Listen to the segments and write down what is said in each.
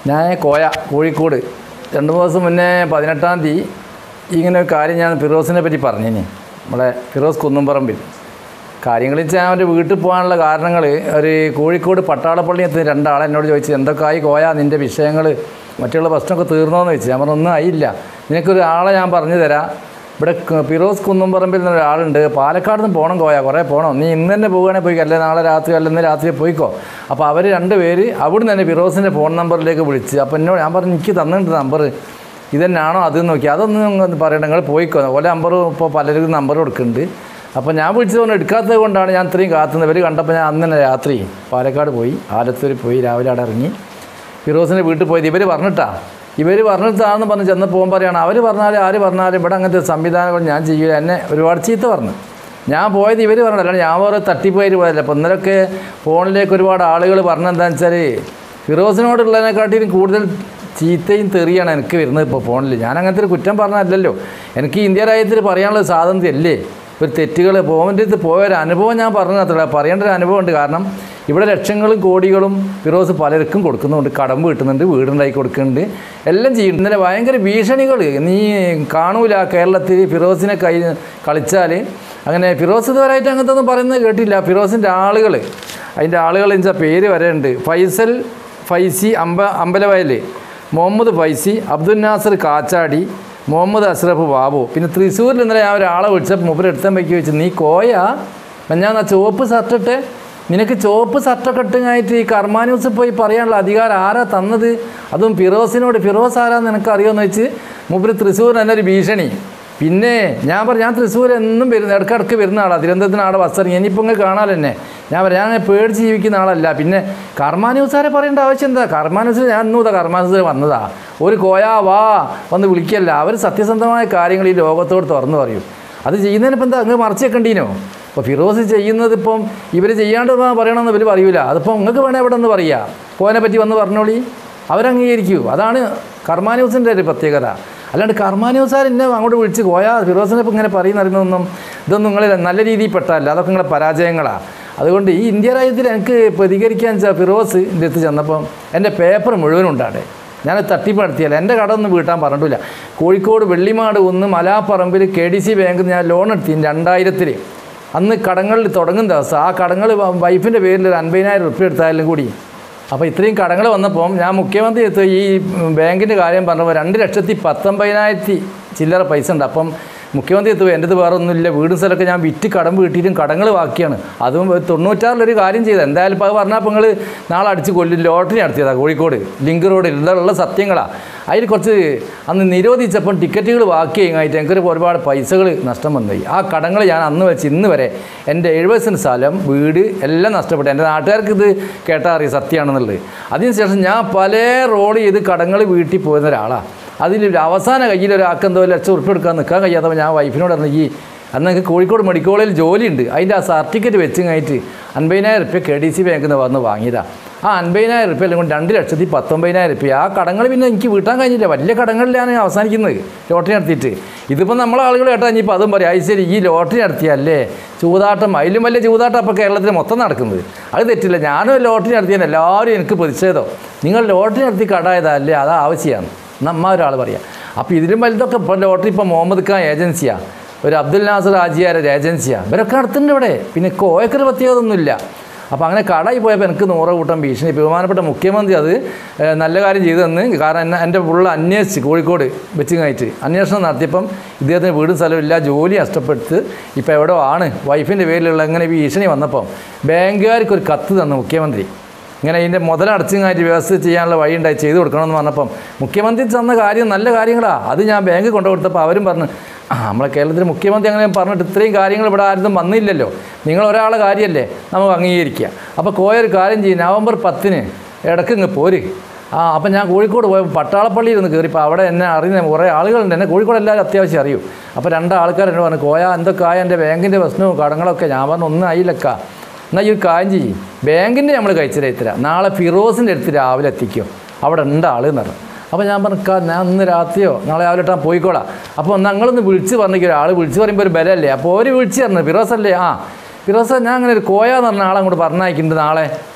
ഞാൻ കോയ കോഴിക്കോട് രണ്ട് മൂന്ന് ദിവസം മുന്നേ പതിനെട്ടാം തീയതി ഇങ്ങനെ ഒരു കാര്യം ഞാൻ ഫിറോസിനെ പറ്റി പറഞ്ഞിനി നമ്മളെ ഫിറോസ് കുന്നുംപറമ്പിൽ കാര്യങ്ങൾ വെച്ചാൽ അവൻ്റെ വീട്ടിൽ പോകാനുള്ള കാരണങ്ങൾ ഒരു കോഴിക്കോട് പട്ടാളപ്പള്ളി എത്തുന്ന രണ്ടാളെ എന്നോട് ചോദിച്ചു എന്തൊക്കെയായി കോയ നിൻ്റെ വിഷയങ്ങൾ മറ്റുള്ള പ്രശ്നമൊക്കെ തീർന്നോന്ന് ചോദിച്ചു ഞാൻ പറഞ്ഞു ഒന്നും ആയില്ല നിനക്കൊരു ആളെ ഞാൻ പറഞ്ഞു തരാം ഇവിടെ ക- ഫിറോസ് കുന്നുംപറമ്പിൽ നിന്നൊരാളുണ്ട് പാലക്കാട് നിന്ന് പോകണം കോയ കുറേ പോകണം നീ ഇന്ന് തന്നെ പോവുകയാണെങ്കിൽ പോയിക്കോ അല്ലെ നാളെ രാത്രി അല്ല ഇന്ന് രാത്രി പോയിക്കോ അപ്പോൾ അവർ രണ്ട് പേര് അവിടുന്ന് തന്നെ ഫിറോസിൻ്റെ ഫോൺ നമ്പറിലേക്ക് വിളിച്ച് അപ്പോൾ എന്നോട് ഞാൻ പറഞ്ഞു എനിക്ക് തന്നിട്ടുണ്ട് നമ്പർ ഇതന്നെയാണോ അത് നോക്കി അതൊന്നും നിങ്ങൾ പറയണ്ട നിങ്ങൾ പോയിക്കോ ഓല നമ്പർ ഇപ്പോൾ പലർക്കും നമ്പർ കൊടുക്കുന്നുണ്ട് അപ്പോൾ ഞാൻ വിളിച്ചത് കൊണ്ട് എടുക്കാത്തത് കൊണ്ടാണ് ഞാൻ ഇത്രയും കാത്തുന്നത് ഇവർ കണ്ടപ്പോൾ ഞാൻ അന്ന് തന്നെ രാത്രി പാലക്കാട് പോയി ആലത്തൂർ പോയി രാവിലെ അവിടെ ഇറങ്ങി ഫിറോസിൻ്റെ വീട്ടിൽ പോയത് ഇവർ പറഞ്ഞിട്ടാ ഇവർ പറഞ്ഞിട്ടാണെന്ന് പറഞ്ഞ് ചെന്ന് പോകാൻ പറയുകയാണ് അവർ പറഞ്ഞാൽ ആര് പറഞ്ഞാലും ഇവിടെ അങ്ങനത്തെ സംവിധാനങ്ങൾ ഞാൻ ചെയ്യില്ല എന്നെ ഒരുപാട് ചീത്ത പറഞ്ഞു ഞാൻ പോയത് ഇവർ പറഞ്ഞില്ല അല്ലാണ്ട് ഞാൻ വേറെ തട്ടിപ്പോയിട്ട് പോയതല്ല അപ്പോൾ ഇന്നലൊക്കെ ഫോണിലേക്ക് ഒരുപാട് ആളുകൾ പറഞ്ഞെന്താണെന്ന് വെച്ചാൽ ഫിറോസിനോടുള്ളതിനെക്കാട്ടിലും കൂടുതൽ ചീത്തയും തെറിയാണ് എനിക്ക് വരുന്നത് ഇപ്പോൾ ഫോണിൽ ഞാൻ അങ്ങനത്തെ ഒരു കുറ്റം പറഞ്ഞതല്ലല്ലോ എനിക്ക് ഇന്ത്യ രാജ്യത്തിൽ പറയാനുള്ള സ്വാതന്ത്ര്യം അല്ലേ ഒരു തെറ്റുകൾ പോകേണ്ട അടുത്ത് പോയ ഒരു അനുഭവം ഞാൻ പറഞ്ഞു അത്ര പറയേണ്ട ഒരു അനുഭവമുണ്ട് കാരണം ഇവിടെ ലക്ഷങ്ങളും കോടികളും ഫിറോസ് പലർക്കും കൊടുക്കുന്നുണ്ട് കടമ്പ് കിട്ടുന്നുണ്ട് വീടുണ്ടാക്കി കൊടുക്കുന്നുണ്ട് എല്ലാം ചെയ്യുന്നുണ്ട് ഇന്നലെ ഭയങ്കര ഭീഷണികൾ നീ കാണൂല കേരളത്തിൽ ഫിറോസിനെ കൈ കളിച്ചാൽ അങ്ങനെ ഫിറോസ് ഇതുവരെയായിട്ട് അങ്ങനത്തെ ഒന്നും പറയുന്നത് കേട്ടില്ല ഫിറോസിൻ്റെ ആളുകൾ അതിൻ്റെ ആളുകൾ വെച്ചാൽ പേര് വരെ ഉണ്ട് ഫൈസൽ ഫൈസി അമ്പ അമ്പലവയൽ മുഹമ്മദ് ഫൈസി അബ്ദുൽ നാസർ കാച്ചാടി മുഹമ്മദ് അഷ്റഫ് ബാബു പിന്നെ തൃശ്ശൂരിൽ ഇന്നലെ ഞാൻ ഒരാളെ വിളിച്ചപ്പോൾ മൂപ്പര് എടുത്താൻ വയ്ക്കി വെച്ച് നീ കോയ ഞാൻ ആ ചുവപ്പ് ഷർട്ടിട്ട് നിനക്ക് ചുവപ്പ് ഷർട്ടൊക്കെ ഇട്ടുങ്ങായിട്ട് ഈ കർമ്മ ന്യൂസിൽ പോയി പറയാനുള്ള അധികാരം ആരാ തന്നത് അതും ഫിറോസിനോട് ഫിറോസ് ആരാന്ന് നിനക്ക് അറിയുമെന്ന് വെച്ച് മൂപ്പര് തൃശ്ശൂർ തന്നെ ഒരു ഭീഷണി പിന്നെ ഞാൻ പറഞ്ഞു ഞാൻ തൃശ്ശൂർ എന്നും വരുന്ന ഇടയ്ക്കിടയ്ക്ക് വരുന്ന ആളാണ് തിരുവനന്തപുരത്തിന് ആടെ ബസ് ഇറങ്ങി ഇനിയിപ്പോൾ ഇങ്ങനെ കാണാൻ തന്നെ ഞാൻ പറയാം ഞാൻ പേടിച്ച് ജീവിക്കുന്ന ആളല്ല പിന്നെ കർമ്മ ന്യൂസാരെ പറയേണ്ട ആവശ്യം എന്താ കർമ്മ ന്യൂസിൽ ഞാൻ ഇന്നും ഇതാ കർമ്മ ന്യൂസിൽ വന്നതാ ഒരു കോയാ വാ വന്ന് വിളിക്കല്ല അവർ സത്യസന്ധമായ കാര്യങ്ങൾ ഈ ലോകത്തോട് തുറന്നു പറയും അത് ചെയ്യുന്നതിനിപ്പോൾ എന്താ അങ്ങ് മറച്ചു വെക്കണ്ടീനോ ഇപ്പോൾ ഫിറോസ് ചെയ്യുന്നത് ഇപ്പം ഇവർ ചെയ്യാണ്ട് വാ പറയണമെന്ന് ഇവർ പറയൂല അതിപ്പം നിങ്ങൾക്ക് വേണേൽ ഇവിടെ നിന്ന് പറയുക കോയനെ പറ്റി വന്ന് പറഞ്ഞോളി അവരംഗീകരിക്കൂ അതാണ് കർമ്മ ന്യൂസിൻ്റെ ഒരു പ്രത്യേകത അല്ലാണ്ട് കർമ്മ ന്യൂസാർ എന്നെ അങ്ങോട്ട് വിളിച്ച് കോയാ ഫിറോസിനെ ഇപ്പം ഇങ്ങനെ പറയുന്നറിയുന്നതൊന്നും ഇതൊന്നും നിങ്ങൾ നല്ല രീതിയിൽ പെട്ടതല്ല അതൊക്കെ നിങ്ങളെ പരാജയങ്ങളാണ് അതുകൊണ്ട് ഈ ഇന്ത്യ രാജ്യത്തിൽ എനിക്ക് പ്രതികരിക്കാൻ വെച്ചാൽ ഫിറോസ് എൻ്റെ അടുത്ത് ചെന്നപ്പം എൻ്റെ പേപ്പർ മുഴുവനും ഉണ്ടാടെ ഞാൻ തട്ടിപ്പ് നടത്തിയല്ല എൻ്റെ കട ഒന്നും വീട്ടാൻ പറഞ്ഞിട്ടില്ല കോഴിക്കോട് വെള്ളിമാട് ഒന്ന് മലാപ്പറമ്പിൽ കെ ഡി സി ബാങ്കിൽ ഞാൻ ലോൺ എടുത്തി രണ്ടായിരത്തിൽ അന്ന് കടങ്ങളിൽ തുടങ്ങുന്ന ദിവസം ആ കടങ്ങൾ വൈഫിൻ്റെ പേരിൽ ഒരു അൻപതിനായിരം റുപ്യ എടുത്തായാലും കൂടി അപ്പോൾ ഇത്രയും കടങ്ങൾ വന്നപ്പം ഞാൻ മുഖ്യമന്ത്രി എത്തുക ഈ ബാങ്കിൻ്റെ കാര്യം പറഞ്ഞപ്പോൾ രണ്ട് ലക്ഷത്തി പത്തൊമ്പതിനായിരത്തി ചില്ലറ പൈസ ഉണ്ട് അപ്പം മുഖ്യമന്ത്രി എത്തുക എൻ്റെ വേറെ ഒന്നുമില്ല വീടും സ്ഥലമൊക്കെ ഞാൻ വിറ്റ് കടം വീട്ടിയിട്ടും കടങ്ങൾ ബാക്കിയാണ് അതും ഒരു തൊണ്ണൂറ്റാറിലൊരു കാര്യം ചെയ്തത് എന്തായാലും ഇപ്പോൾ അത് പറഞ്ഞാൽ അപ്പോൾ നിങ്ങൾ നാളെ അടിച്ച് കൊല്ലും ലോട്ടറി നടത്തിയതാണ് കോഴിക്കോട് ലിങ്ക് റോഡിൽ ഇതുള്ള സത്യങ്ങളാണ് അതിൽ കുറച്ച് അന്ന് നിരോധിച്ചപ്പം ടിക്കറ്റുകൾ ബാക്കി കഴിഞ്ഞായിട്ട് എനിക്കൊരു ഒരുപാട് പൈസകൾ നഷ്ടം വന്നുപോയി ആ കടങ്ങൾ ഞാൻ അന്ന് വെച്ച് ഇന്ന് വരെ എൻ്റെ എഴുപത് സെൻറ്റ് സ്ഥലം വീട് എല്ലാം നഷ്ടപ്പെട്ടു എൻ്റെ നാട്ടുകാർക്ക് ഇത് കേട്ടാൽ അറിയാം സത്യമാണെന്നുള്ളത് അതിനുശേഷം ഞാൻ പല റോഡ് ചെയ്ത് കടങ്ങൾ വീട്ടിൽ പോയിരുന്ന ഒരാളാണ് അതിൽ ഒരു അവസാന കയ്യിൽ ഒരാൾക്ക് എന്തോ ഒരു ലക്ഷം ഉറുപ്പ് എടുക്കാൻ നിൽക്കാൻ കഴിയാത്തപ്പോൾ ഞാൻ വൈഫിനോട് പറഞ്ഞു ഈ അന്ന് എനിക്ക് കോഴിക്കോട് മെഡിക്കൽ കോളേജിൽ ജോലിയുണ്ട് അതിൻ്റെ ആ സർട്ടിഫിക്കറ്റ് വെച്ച് കഴിഞ്ഞിട്ട് അൻപതിനായിരം റുപ്യ കെ ഡി സി ബാങ്കിൽ നിന്ന് വന്ന് വാങ്ങിയതാണ് ആ അൻപതിനായിരം റുപ്യ അല്ലെങ്കിൽ രണ്ട് ലക്ഷത്തി പത്തൊമ്പതിനായിരം റുപ്യ ആ കടങ്ങൾ പിന്നെ എനിക്ക് വീട്ടാൻ കഴിഞ്ഞില്ല വലിയ കടങ്ങളിലാണ് അവസാനിക്കുന്നത് ലോട്ടറി നടത്തിയിട്ട് ഇതിപ്പോൾ നമ്മളെ ആളുകൾ കേട്ടാൽ ഇനിയിപ്പോൾ അതും പറയാം അത് ശരി ഈ ലോട്ടറി നടത്തിയല്ലേ ചൂതാട്ടം അതിലും വലിയ ചൂതാട്ടം അപ്പോൾ കേരളത്തിൽ മൊത്തം നടക്കുന്നത് അത് തെറ്റില്ല ഞാനും ലോട്ടറി നടത്തിയാൽ എല്ലാവരും എനിക്ക് പ്രതിഷേധം നിങ്ങൾ ലോട്ടറി നടത്തി കടായതല്ലേ അത് ആവശ്യമാണ് നമ്മ ഒരാൾ പറയാം അപ്പോൾ ഇതിലും വലുതൊക്കെ ഇപ്പോൾ ലോട്ടറി ഇപ്പോൾ മുഹമ്മദ് ഖാൻ ഏജൻസിയാണ് ഒരു അബ്ദുൽ നാസർ ആജിയാർ ഒരു ഏജൻസിയാണ് ഇവരൊക്കെ നടത്തുന്നുണ്ട് ഇവിടെ പിന്നെ കോയക്കൊരു പ്രത്യേകത ഒന്നുമില്ല അപ്പോൾ അങ്ങനെ കടയിൽ പോയപ്പോൾ എനിക്ക് നൂറ് കൂട്ടം ഭീഷണി ബഹുമാനപ്പെട്ട മുഖ്യമന്ത്രി അത് ഏഹ്, നല്ല കാര്യം ചെയ്തു തന്ന് കാരണം എന്നെ എൻ്റെ ഫുള്ള് അന്വേഷിച്ച് കോഴിക്കോട് വെച്ച് കഴിഞ്ഞിട്ട് അന്വേഷണം നടത്തിയപ്പം ഇദ്ദേഹത്തിന് വീടും സ്ഥലവും ഇല്ല ജോലി നഷ്ടപ്പെട്ട് ഇപ്പോൾ എവിടെയോ ആണ് വൈഫിൻ്റെ പേരിലുള്ള ഇങ്ങനെ ഭീഷണി വന്നപ്പം ബാങ്കുകാർക്ക് ഒരു കത്ത് തന്നു മുഖ്യമന്ത്രി ഇങ്ങനെ ഇതിൻ്റെ മുതലടച്ചുങ്ങായിട്ട് വ്യവസ്ഥ ചെയ്യാനുള്ള വഴി ഉണ്ടായി ചെയ്തു കൊടുക്കണമെന്ന് പറഞ്ഞപ്പം മുഖ്യമന്ത്രി തന്ന കാര്യം നല്ല കാര്യങ്ങളാണ് അത് ഞാൻ ബാങ്ക് കൊണ്ടു കൊടുത്തപ്പോൾ അവരും പറഞ്ഞു ആ നമ്മളെ കേരളത്തിലെ മുഖ്യമന്ത്രി അങ്ങനെ പറഞ്ഞിട്ട് ഇത്രയും കാര്യങ്ങൾ ഇവിടെ ആരും വന്നില്ലല്ലോ നിങ്ങൾ ഒരാളെ കാര്യമല്ലേ നമുക്ക് അംഗീകരിക്കുക അപ്പോൾ കോയൊരു കാര്യം ചെയ്യും നവംബർ പത്തിന് ഇടയ്ക്ക് ഇങ്ങ് പോര് ആ അപ്പം ഞാൻ കോഴിക്കോട് പോയപ്പോൾ പട്ടാളപ്പള്ളിയിൽ ഒന്ന് കയറിയപ്പോൾ അവിടെ എന്നെ അറിയുന്ന കുറേ ആളുകളുണ്ട് എന്നെ കോഴിക്കോട് എല്ലാവരും അത്യാവശ്യം അറിയൂ അപ്പോൾ രണ്ട് ആൾക്കാർ എന്നോട് പറഞ്ഞു കോയ എന്തൊക്കെ ആയ എൻ്റെ ബാങ്കിൻ്റെ പ്രശ്നവും കടങ്ങളൊക്കെ ഞാൻ പറഞ്ഞു ഒന്നും ആയില്ലക്ക എന്നാൽ ഈ ഒരു കാര്യം ചെയ്യും ബാങ്കിൻ്റെ നമ്മൾ കഴിച്ചു തരാം നാളെ ഫിറോസിൻ്റെ അടുത്ത് രാവിലെ എത്തിക്കും അവിടെ ഉണ്ട് ആൾ എന്ന് പറഞ്ഞു അപ്പോൾ ഞാൻ പറഞ്ഞു "കാ, ഞാൻ ഇന്ന് രാത്രിയോ നാളെ രാവിലെ ഇട്ടാൽ പോയിക്കോളാം അപ്പോൾ ഞങ്ങളൊന്ന് വിളിച്ച് പറഞ്ഞിരിക്കും ഒരാൾ വിളിച്ച് പറയുമ്പോൾ ഒരു ബലമല്ലേ അപ്പോൾ ഒരു വിളിച്ച് പറഞ്ഞു ഫിറോസ് അല്ലേ ആ ഫിറോസ് ഞാൻ അങ്ങനെ ഒരു കോയ എന്ന് പറഞ്ഞ ആളെ അങ്ങോട്ട് പറഞ്ഞയക്കുന്നുണ്ട് നാളെ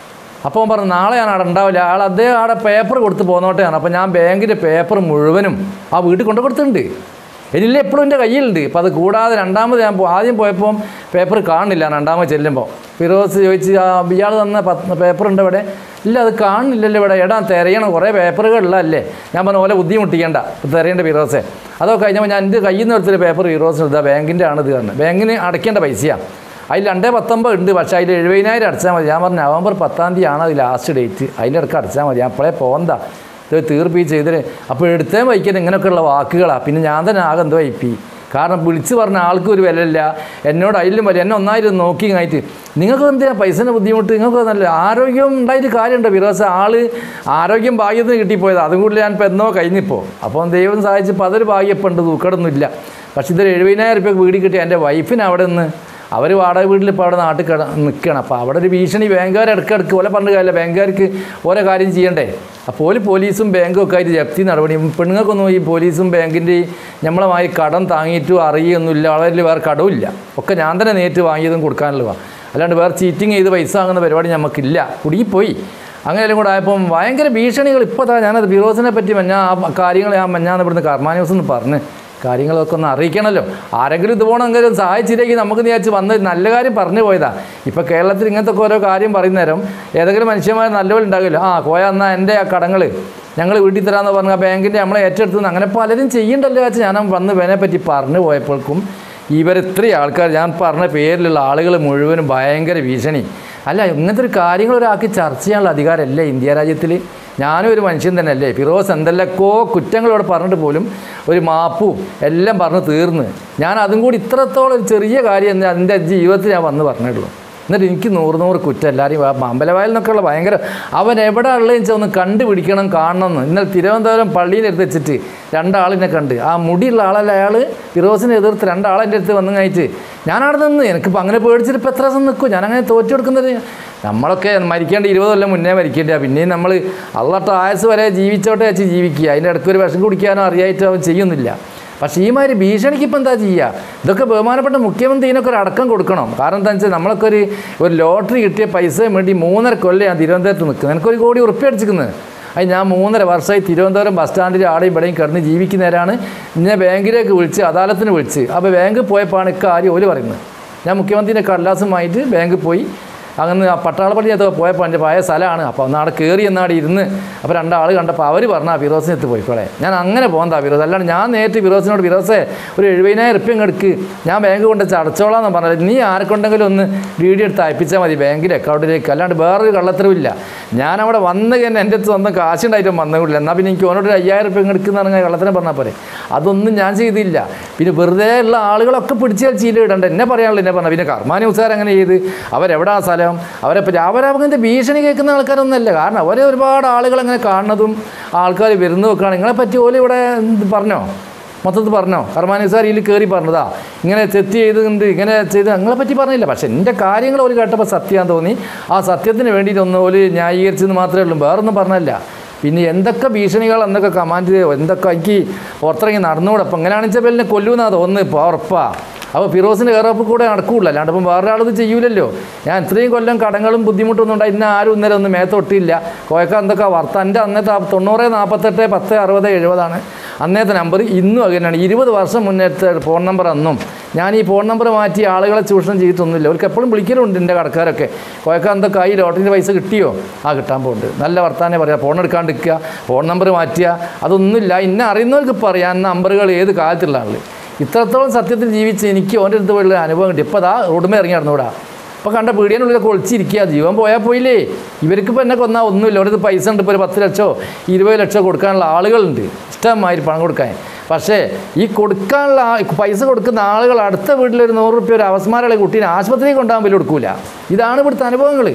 അപ്പോൾ അവൻ പറഞ്ഞു നാളെ ഞാൻ അവിടെ ഉണ്ടാവില്ല ആൾ അദ്ദേഹം അവിടെ പേപ്പർ കൊടുത്ത് പോന്നോട്ടെയാണ് അപ്പോൾ ഞാൻ ബാങ്കിൻ്റെ പേപ്പർ മുഴുവനും ആ വീട്ടിൽ കൊണ്ടു കൊടുത്തിട്ടുണ്ട് എനില്ല എപ്പോഴും എൻ്റെ കയ്യിലുണ്ട് അപ്പോൾ അത് കൂടാതെ രണ്ടാമത് ഞാൻ പോ- ആദ്യം പോയപ്പോൾ പേപ്പർ കാണില്ല രണ്ടാമത് ചെല്ലുമ്പോൾ ഫിറോസ് ചോദിച്ച് ആ ഇയാൾ തന്ന പത്ത് പേപ്പർ ഉണ്ട് ഇവിടെ ഇല്ല അത് കാണില്ലല്ലോ ഇവിടെ എടാ തിരയണം കുറേ പേപ്പറുകളിലല്ലേ ഞാൻ പറഞ്ഞു പോലെ ബുദ്ധിമുട്ടിക്കണ്ട തിരയേണ്ട ഫിറോസെ അതൊക്കെ കഴിഞ്ഞപ്പോൾ ഞാൻ എൻ്റെ കയ്യിൽ നിന്ന് എടുത്തൊരു പേപ്പർ ഫിറോസിന് ഇതാ ബാങ്കിൻ്റെ ആണ് ഇത് കാരണം ബാങ്കിന് അടയ്ക്കേണ്ട പൈസയാണ് അതിൽ രണ്ടേ പത്തൊമ്പത് ഉണ്ട് പക്ഷേ അതിൽ എഴുപതിനായിരം അടച്ചാൽ മതി ഞാൻ പറഞ്ഞു നവംബർ പത്താം തീയതി ആണ് അത് ലാസ്റ്റ് ഡേറ്റ് അതിൻ്റെ ഇടയ്ക്ക് അടച്ചാൽ മതി അപ്പോഴേ പോന്താ ഇത് തീർപ്പ് ഈ ചെയ്തിട്ട് അപ്പോൾ എടുത്തേ വയ്ക്കാൻ ഇങ്ങനെയൊക്കെയുള്ള വാക്കുകളാണ് പിന്നെ ഞാൻ തന്നെ ആകെ എന്തോ വയ്പ്പി കാരണം വിളിച്ച് പറഞ്ഞ ആൾക്കും ഒരു വിലയില്ല എന്നോട് അതിലും വലിയ എന്നെ ഒന്നായിരുന്നു നോക്കി ആയിട്ട് നിങ്ങൾക്ക് എന്തിനാ പൈസൻ്റെ ബുദ്ധിമുട്ട് നിങ്ങൾക്ക് നല്ല ആരോഗ്യം ഉണ്ടായിട്ട് കാര്യമുണ്ട് വിരോസ ആള് ആരോഗ്യം ഭാഗ്യത്തിന് കിട്ടിപ്പോയത് അതും കൂടി ഞാൻ ഇപ്പോൾ എന്നോ കഴിഞ്ഞിപ്പോൾ അപ്പോൾ ദൈവം സഹായിച്ചപ്പോൾ അതൊരു ഭാഗ്യപ്പുണ്ട് തൂക്കടൊന്നുമില്ല പക്ഷേ ഇതൊരു എഴുപതിനായിരം റുപ്യ വീട് കിട്ടി എൻ്റെ വൈഫിന് അവിടെ നിന്ന് അവർ വാടക വീട്ടിൽ ഇപ്പോൾ അവിടെ നാട്ടിൽ കിട നിൽക്കുകയാണ് അപ്പോൾ അവിടെ ഒരു ഭീഷണി ബാങ്കുകാർ ഇടയ്ക്കിടയ്ക്ക് ഓലെ പറഞ്ഞ കാര്യമില്ല ബാങ്കുകാർക്ക് ഓരോ കാര്യം ചെയ്യണ്ടേ അപ്പോൾ ഓല് പോലീസും ബാങ്കും ഒക്കെ ആയിട്ട് ജപ്തി നടപടി പെണ്ണുങ്ങൾക്കൊന്നും ഈ പോലീസും ബാങ്കിൻ്റെ നമ്മളമായി കടം താങ്ങിയിട്ടും അറിയൊന്നുമില്ല വളരെ വേറെ കടവുമില്ല ഒക്കെ ഞാൻ തന്നെ നേരിട്ട് വാങ്ങിയതും കൊടുക്കാനുള്ളതാണ് അല്ലാണ്ട് വേറെ ചീറ്റിങ് ചെയ്ത് പൈസ വാങ്ങുന്ന പരിപാടി നമുക്കില്ല കുടുങ്ങിപ്പോയി അങ്ങനെയെല്ലാം കൂടെ ആയപ്പം ഭയങ്കര ഭീഷണികൾ ഇപ്പോൾ താ ഞാനത് ഫിറോസിനെ പറ്റി മഞ്ഞാ ആ കാര്യങ്ങൾ ഞാൻ മഞ്ഞാന്ന് ഇവിടുന്ന് കർമാന്യൂസ് എന്ന് പറഞ്ഞ് കാര്യങ്ങളൊക്കെ ഒന്ന് അറിയിക്കണമല്ലോ ആരെങ്കിലും ഇതുപോലെ എന്തെങ്കിലും സഹായിച്ചില്ലെങ്കിൽ നമുക്ക് വിചാരിച്ച് വന്ന് നല്ല കാര്യം പറഞ്ഞു പോയതാ ഇപ്പോൾ കേരളത്തിൽ ഇങ്ങനത്തെ ഒക്കെ ഓരോ കാര്യം പറയുന്ന നേരം ഏതെങ്കിലും മനുഷ്യന്മാർ നല്ലപോലെ ഉണ്ടാകില്ല ആ കോയ എന്നാൽ എൻ്റെ ആ കടങ്ങൾ ഞങ്ങൾ വീട്ടിൽ തരാമെന്ന് പറഞ്ഞ ബാങ്കിൻ്റെ നമ്മളെ ഏറ്റെടുത്തു അങ്ങനെ പലരും ചെയ്യണ്ടല്ലോ വെച്ച് ഞാൻ വന്ന് ഇവനെ പറ്റി പറഞ്ഞു പോയപ്പോഴേക്കും ഇവരിത്രയും ആൾക്കാർ ഞാൻ പറഞ്ഞ പേരിലുള്ള ആളുകൾ മുഴുവനും ഭയങ്കര ഭീഷണി അല്ല ഇങ്ങനത്തെ ഒരു കാര്യങ്ങൾ ഒരാൾക്ക് ചർച്ച ചെയ്യാനുള്ള അധികാരമല്ലേ ഇന്ത്യ രാജ്യത്തിൽ ഞാനും ഒരു മനുഷ്യൻ തന്നെ അല്ലേ ഫിറോസ് എന്തെല്ലക്കോ കുറ്റങ്ങളോട് പറഞ്ഞിട്ട് പോലും ഒരു മാപ്പും എല്ലാം പറഞ്ഞ് തീർന്ന് ഞാൻ അതും കൂടി ഇത്രത്തോളം ഒരു ചെറിയ കാര്യം എന്ന് എൻ്റെ ജീവിതത്തിൽ ഞാൻ വന്ന് പറഞ്ഞിട്ടുള്ളൂ എന്നിട്ട് എനിക്ക് നൂറ് നൂറ് കുറ്റം എല്ലാവരും ആ അമ്പലവയൽ നിന്നൊക്കെയുള്ള ഭയങ്കര അവൻ എവിടെ ഉള്ളതെന്ന് വെച്ചാൽ ഒന്ന് കണ്ടുപിടിക്കണം കാണണം എന്ന് ഇന്നലെ തിരുവനന്തപുരം പള്ളിയിൽ എടുത്ത് വെച്ചിട്ട് രണ്ടാളിനെ കണ്ട് ആ മുടിയുള്ള ആളല്ല അയാൾ ഫിറോസിനെ എതിർത്ത് രണ്ടാളെൻ്റെ അടുത്ത് വന്നു കഴിഞ്ഞിട്ട് ഞാനവിടെ നിന്ന് എനിക്കിപ്പോൾ അങ്ങനെ പേടിച്ചിട്ട് ഇപ്പോൾ എത്ര ദിവസം നിൽക്കും ഞാനങ്ങനെ തോറ്റു കൊടുക്കുന്നത് നമ്മളൊക്കെ മരിക്കേണ്ട ഇരുപത് കൊല്ലം മുന്നേ മരിക്കേണ്ട പിന്നെയും നമ്മൾ അള്ളട്ട ആയസ് വരെ ജീവിച്ചോട്ടെ വെച്ച് ജീവിക്കുക അതിൻ്റെ ഇടയ്ക്ക് ഒരു വിഷം കുടിക്കാനോ അറിയായിട്ട് അവൻ ചെയ്യുന്നില്ല പക്ഷേ ഈ മാതിരി ഭീഷണിക്ക് ഇപ്പം എന്താ ചെയ്യുക ഇതൊക്കെ ബഹുമാനപ്പെട്ട മുഖ്യമന്ത്രി ഇതിനൊക്കെ ഒരു അടക്കം കൊടുക്കണം കാരണം എന്താ വെച്ചാൽ നമ്മളൊക്കെ ഒരു ഒരു ലോട്ടറി കിട്ടിയ പൈസ വേണ്ടി മൂന്നര കൊല്ലം ഞാൻ തിരുവനന്തപുരത്ത് നിൽക്കുന്നത് എനിക്കൊരു കോടി ഉറുപ്പ്യ അടിച്ചിരിക്കുന്നത് അത് ഞാൻ മൂന്നര വർഷമായി തിരുവനന്തപുരം ബസ് സ്റ്റാൻഡിൽ ആടെയും ഇവിടെയും കിടന്ന് ജീവിക്കുന്നവരാണ് എന്നെ ബാങ്കിലേക്ക് വിളിച്ച് അദാലത്തിന് വിളിച്ച് അപ്പോൾ ബാങ്കിൽ പോയപ്പോഴാണ് ഇക്കാര്യം ഓല് പറയുന്നത് ഞാൻ മുഖ്യമന്ത്രിൻ്റെ കടലാസുമായിട്ട് ബാങ്കിൽ പോയി അങ്ങനെ ആ പട്ടാളപ്പള്ളി അത് പോയപ്പോൾ എൻ്റെ പഴയ സ്ഥലമാണ് അപ്പോൾ ഒന്ന് അവിടെ കയറി എന്നാടെ ഇരുന്ന് അപ്പോൾ രണ്ടാൾ കണ്ടപ്പോൾ അവർ പറഞ്ഞ ആ ഫിറോസിനെ എത്തി പോയിക്കോളെ ഞാൻ അങ്ങനെ പോകുന്നതാ ഫിറോസ് അല്ലാണ്ട് ഞാൻ നേരിട്ട് ഫിറോസിനോട് ഫിറോസേ ഒരു എഴുപതിനായിരം റുപ്യം എടുക്ക് ഞാൻ ബാങ്ക് കൊണ്ട് അടച്ചോളാം എന്ന് പറഞ്ഞത് നീ ആർക്കുണ്ടെങ്കിലും ഒന്ന് വീഡിയോ എടുത്ത് അയപ്പിച്ചാൽ മതി ബാങ്കിൻ്റെ അക്കൗണ്ടിലേക്ക് അല്ലാണ്ട് വേറൊരു കള്ളത്തരവില്ല ഞാൻ അവിടെ വന്ന് തന്നെ എൻ്റെ അടുത്ത് സ്വന്തം കാശുണ്ടായിട്ടും വന്നില്ല എന്നാൽ പിന്നെ എനിക്ക് ഓനോട് ഒരു അയ്യായിരം റുപ്യം എടുക്കുന്ന പറഞ്ഞാൽ കള്ളത്തരം പറഞ്ഞാൽ പോരെ അതൊന്നും ഞാൻ ചെയ്തില്ല പിന്നെ വെറുതെ ഉള്ള ആളുകളൊക്കെ പിടിച്ചാൽ ചീല ഇടണ്ട എന്നെ പറയാനുള്ള എന്നെ പറഞ്ഞ പിന്നെ കർമാ ന്യൂസുകാർ അങ്ങനെ ചെയ്ത് അവരെവിടാ സ്ഥലം അവരെ പറ്റി അവരവങ്ങനത്തെ ഭീഷണി കേൾക്കുന്ന ആൾക്കാരൊന്നുമല്ല കാരണം അവരെ ഒരുപാട് ആളുകൾ അങ്ങനെ കാണുന്നതും ആൾക്കാർ വരുന്നു വെക്കുകയാണ് നിങ്ങളെ പറ്റി ഓല് ഇവിടെ എന്ത് പറഞ്ഞോ മൊത്തത്തിൽ പറഞ്ഞോ കർമാനി സാർ ഇതിൽ കയറി പറഞ്ഞതാ ഇങ്ങനെ തെറ്റ് ചെയ്തുകൊണ്ട് ഇങ്ങനെ ചെയ്ത് നിങ്ങളെ പറ്റി പറഞ്ഞില്ല പക്ഷേ എൻ്റെ കാര്യങ്ങൾ ഒരു കേട്ടപ്പോൾ സത്യമാണെന്ന് തോന്നി ആ സത്യത്തിന് വേണ്ടിയിട്ട് ഒന്ന് ഒരു ന്യായീകരിച്ചെന്ന് മാത്രമേ ഉള്ളൂ വേറൊന്നും പറഞ്ഞല്ല പിന്നെ എന്തൊക്കെ ഭീഷണികൾ എന്തൊക്കെ കമാൻഡ് എന്തൊക്കെ എനിക്ക് പുറത്തിറങ്ങി നടന്നുകൂടെ അപ്പം എങ്ങനെയാണെന്ന് വെച്ചാൽ എന്നെ കൊല്ലുമെന്നാ തോന്നുന്നത് ഇപ്പോൾ ഉറപ്പാ അപ്പോൾ ഫിറോസിൻ്റെ കയറപ്പ് കൂടെ നടക്കൂല അല്ലാണ്ട് ഇപ്പം വേറെ ആളത് ചെയ്യൂലല്ലോ ഞാൻ ഇത്രയും കൊല്ലം കടങ്ങളും ബുദ്ധിമുട്ടൊന്നും ഉണ്ടായി ഇന്ന ആരും ഇന്നലെ ഒന്നും മേത്തൊട്ടില്ല കോയക്ക എന്തൊക്കെ വർത്ത എൻ്റെ അന്നത്തെ ആ തൊണ്ണൂറ് നാൽപ്പത്തെട്ട് പത്ത് അറുപത് എഴുപതാണ് അന്നത്തെ നമ്പർ ഇന്നും അങ്ങനെയാണ് ഇരുപത് വർഷം മുന്നേത്തെ ഫോൺ നമ്പർ അന്നും ഞാൻ ഈ ഫോൺ നമ്പർ മാറ്റി ആളുകളെ ചൂഷണം ചെയ്തിട്ടൊന്നുമില്ല അവർക്ക് എപ്പോഴും വിളിക്കലുണ്ട് എൻ്റെ കടക്കാരൊക്കെ കോയക്ക എന്തൊക്കെ ആയി ലോട്ടറിൻ്റെ പൈസ കിട്ടിയോ ആ കിട്ടാൻ പോകുന്നുണ്ട് നല്ല വർത്താനം പറയാം ഫോൺ എടുക്കാണ്ടിരിക്കുക ഫോൺ നമ്പർ മാറ്റുക അതൊന്നുമില്ല ഇന്നെ അറിയുന്നവർക്ക് പറയാൻ നമ്പറുകൾ ഏത് കാലത്തുള്ളതാണ് ഇത്രത്തോളം സത്യത്തിൽ ജീവിച്ച് എനിക്ക് ഓൻ്റെ അടുത്ത് പോയുള്ള അനുഭവം കിട്ടി ഇപ്പോൾ അതാ റോഡുമേ ഇറങ്ങി നടന്നുകൂടാ അപ്പോൾ കണ്ട പീടിയനുള്ളിലൊക്കെ ഒളിച്ചിരിക്കുക ജീവൻ പോയാൽ പോയില്ലേ ഇവർക്ക് ഇപ്പോൾ എന്നെ കൊന്നാൽ ഒന്നുമില്ല ഒരു പൈസ ഉണ്ട് ഇപ്പോൾ ഒരു പത്ത് ലക്ഷമോ ഇരുപത് ലക്ഷമോ കൊടുക്കാനുള്ള ആളുകളുണ്ട് ഇഷ്ടമാതിരി പണം കൊടുക്കാൻ പക്ഷേ ഈ കൊടുക്കാനുള്ള ആ- പൈസ കൊടുക്കുന്ന ആളുകൾ അടുത്ത വീട്ടിലൊരു നൂറ് റുപ്യ ഒരു അവസ്മാരുള്ള കുട്ടീനെ ആശുപത്രിയിൽ കൊണ്ടുപോകാൻ പോലും കൊടുക്കൂല ഇതാണ് ഇവിടുത്തെ അനുഭവങ്ങൾ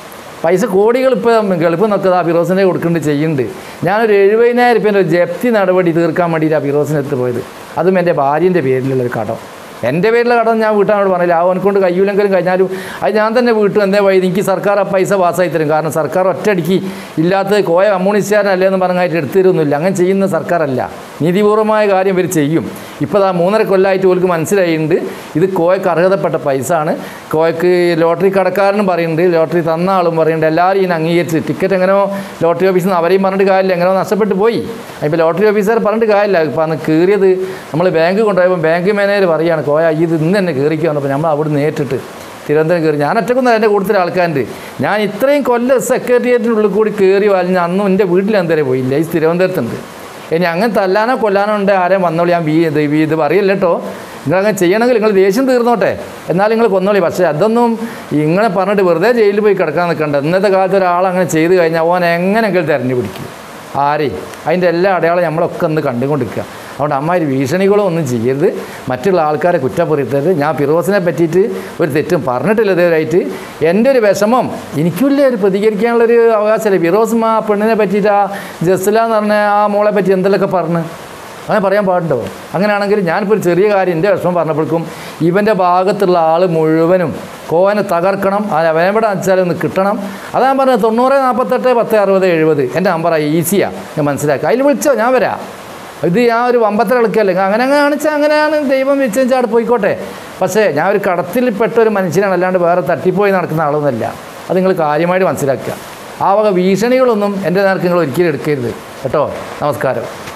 പൈസ കോടികൾ ഇപ്പോൾ ഗൾഫ് നിന്നൊക്കെ ആ ഫിറോസിനെ കൊടുക്കുന്നുണ്ട് ചെയ്യുന്നുണ്ട് ഞാനൊരു എഴുപതിനായിരം റുപ്യേൻ്റെ ഒരു ജപ്തി നടപടി തീർക്കാൻ വേണ്ടിയിട്ട് ആ ഫിറോസിനെ എത്തി പോയത് അതും എൻ്റെ ഭാര്യൻ്റെ പേരിലുള്ള ഒരു കടം എൻ്റെ പേരിലെ കടം ഞാൻ വീട്ടാനോട് പറഞ്ഞില്ല ആ കൊണ്ട് കയ്യൂലെങ്കിലും കഴിഞ്ഞാലും അത് ഞാൻ തന്നെ വീട്ടും എന്തേ വഴി എനിക്ക് സർക്കാർ ആ പൈസ പാസ്സായി തരും കാരണം സർക്കാർ ഒറ്റയടിക്ക് ഇല്ലാത്ത കോയ കമ്മ്യൂണിസ്റ്റുകാരനല്ലേ എന്ന് പറഞ്ഞായിട്ട് എടുത്തു തരുന്നില്ല അങ്ങനെ ചെയ്യുന്ന സർക്കാരല്ല നീതിപൂർവമായ കാര്യം ഇവർ ചെയ്യും ഇപ്പോൾ ആ മൂന്നര കൊല്ലമായിട്ട് ഓർക്ക് മനസ്സിലായിട്ടുണ്ട് ഇത് കോയക്ക് അർഹതപ്പെട്ട പൈസ ആണ് കോയക്ക് ലോട്ടറി കടക്കാരനും പറയുന്നുണ്ട് ലോട്ടറി തന്ന ആളും പറയുന്നുണ്ട് എല്ലാവരും ഇതിനെ അംഗീകരിച്ച് ടിക്കറ്റ് എങ്ങനെയോ ലോട്ടറി ഓഫീസിൽ നിന്ന് അവരെയും പറഞ്ഞിട്ട് കാര്യമില്ല എങ്ങനെയോ നഷ്ടപ്പെട്ടു പോയി ഇപ്പോൾ ലോട്ടറി ഓഫീസർ പറഞ്ഞിട്ട് കാര്യമില്ല ഇപ്പം അന്ന് കയറിയത് നമ്മൾ ബാങ്ക് കൊണ്ടുപോയപ്പോൾ ബാങ്ക് മാനേജർ പറയുകയാണ് കോയ ഇത് ഇന്ന് തന്നെ കയറിക്കുക പറഞ്ഞപ്പോൾ നമ്മൾ അവിടെ നേരിട്ടിട്ട് തിരുവനന്തപുരം കയറി ഞാൻ ഒറ്റക്കൊന്നും എൻ്റെ കൂടുതൽ ആൾക്കാരുണ്ട് ഞാൻ ഇത്രയും കൊല്ലം സെക്രട്ടേറിയറ്റിനുള്ളിൽ കൂടി കയറി വലിഞ്ഞ് അന്നും എൻ്റെ വീട്ടിൽ എന്തേലും പോയില്ല ഈ തിരുവനന്തപുരത്തുണ്ട് ഇനി അങ്ങനെ തല്ലാനോ കൊല്ലാനോ ഉണ്ട് ആരെയും വന്നോളി ഞാൻ വീ ഇത് വീ ഇത് പറയില്ല കേട്ടോ നിങ്ങളങ്ങനെ ചെയ്യണമെങ്കിൽ നിങ്ങൾ ദേഷ്യം തീർന്നോട്ടെ എന്നാൽ നിങ്ങൾ കൊന്നോളി പക്ഷേ അതൊന്നും ഇങ്ങനെ പറഞ്ഞിട്ട് വെറുതെ ജയിലിൽ പോയി കിടക്കാൻ നിൽക്കണ്ട ഇന്നത്തെ കാലത്ത് ഒരാൾ അങ്ങനെ ചെയ്ത് കഴിഞ്ഞാൽ ഓൻ എങ്ങനെയെങ്കിലും തെരഞ്ഞു പിടിക്കും ആരെയും അതിൻ്റെ എല്ലാ അടയാളം നമ്മളൊക്കെ ഒന്ന് കണ്ടുകൊണ്ടിരിക്കുക അതുകൊണ്ട് അമ്മാതിരി ഭീഷണികളോ ഒന്നും ചെയ്യരുത് മറ്റുള്ള ആൾക്കാരെ കുറ്റപ്പെടുത്തരുത് ഞാൻ ഫിറോസിനെ പറ്റിയിട്ട് ഒരു തെറ്റും പറഞ്ഞിട്ടില്ല ഇതുവരെയായിട്ട് എൻ്റെ ഒരു വിഷമം എനിക്കില്ല ഒരു പ്രതികരിക്കാനുള്ളൊരു അവകാശമല്ലേ ഫിറോസ് ആ പെണ്ണിനെ പറ്റിയിട്ട് ആ ജസ്ല എന്ന് പറഞ്ഞ ആ മോളെ പറ്റി എന്തെങ്കിലുമൊക്കെ പറഞ്ഞ് അങ്ങനെ പറയാൻ പാടുണ്ടോ അങ്ങനെയാണെങ്കിൽ ഞാനിപ്പോൾ ഒരു ചെറിയ കാര്യം എൻ്റെ വിഷമം പറഞ്ഞപ്പോഴേക്കും ഇവൻ്റെ ഭാഗത്തുള്ള ആൾ മുഴുവനും കോവനെ തകർക്കണം അത് അവനെവിടെ വെച്ചാൽ ഒന്ന് കിട്ടണം അതാ ഞാൻ പറഞ്ഞത് തൊണ്ണൂറ് നാൽപ്പത്തെട്ട് പത്ത് അറുപത് എഴുപത് എൻ്റെ നമ്പറാണ് ഈസിയാണ് ഞാൻ മനസ്സിലാക്കുക അതിൽ വിളിച്ചോ ഞാൻ വരാം ഇത് ഞാൻ ഒരു വമ്പത്തര കളിക്കല്ലേ അങ്ങനെ അങ്ങനെ കാണിച്ചാൽ അങ്ങനെയാണ് ദൈവം വെച്ചാൽ അവിടെ പോയിക്കോട്ടെ പക്ഷേ ഞാൻ ഒരു കടത്തിൽപ്പെട്ട ഒരു മനുഷ്യനാണ് അല്ലാണ്ട് വേറെ തട്ടിപ്പോയി നടക്കുന്ന ആളൊന്നുമല്ല അത് നിങ്ങൾ കാര്യമായിട്ട് മനസ്സിലാക്കുക ആ വക ഭീഷണികളൊന്നും എൻ്റെ നേർക്ക് നിങ്ങൾ ഒരിക്കലും എടുക്കരുത് കേട്ടോ നമസ്കാരം